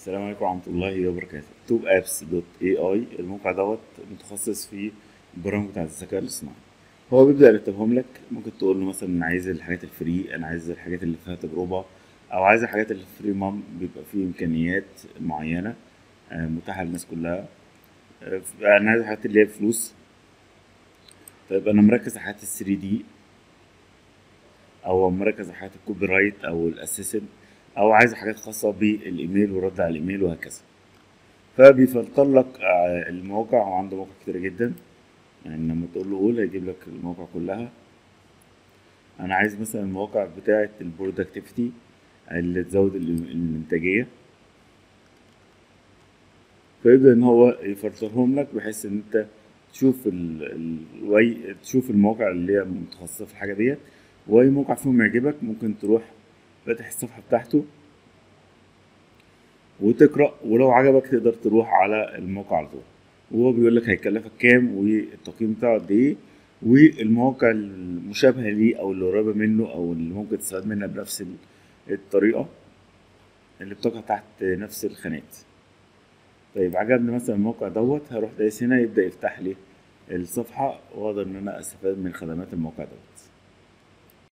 السلام عليكم ورحمة الله وبركاته توب ابس دوت اي اي الموقع دوت متخصص في البرامج بتاعت الذكاء الاصطناعي هو بيبدأ يرتبهم لك ممكن تقول له مثلا انا عايز الحاجات الفري انا عايز الحاجات اللي فيها تجربة او عايز الحاجات اللي فري مام بيبقى فيه امكانيات معينة آه، متاحة للناس كلها آه، انا عايز الحاجات اللي هي بفلوس طيب انا مركز على حاجات ال 3 دي او مركز على حاجات الكوبي رايت او الاسيسنت او عايز حاجات خاصه بالايميل ورد على الايميل وهكذا فبيفلتر لك آه، المواقع وعنده مواقع كتير جدا يعني لما تقول له قول هيجيب لك المواقع كلها انا عايز مثلا المواقع بتاعه البرودكتيفيتي اللي تزود ال- الانتاجيه فيبدأ ان هو يفلترهم لك بحيث ان انت تشوف ال... ال... وي... تشوف المواقع اللي هي متخصصة في الحاجة ديت واي موقع فيهم يعجبك ممكن تروح فاتح الصفحة بتاعته وتقرأ ولو عجبك تقدر تروح على الموقع على طول وهو بيقول لك هيكلفك كام والتقييم بتاعه قد ايه والمواقع المشابهة ليه او اللي قريبة منه او اللي ممكن تستفاد منها بنفس ال- الطريقة اللي بتقع تحت نفس الخانات طيب عجبني مثلا الموقع دوت هروح دايس هنا يبدأ يفتح لي الصفحة واقدر ان انا استفاد من خدمات الموقع دوت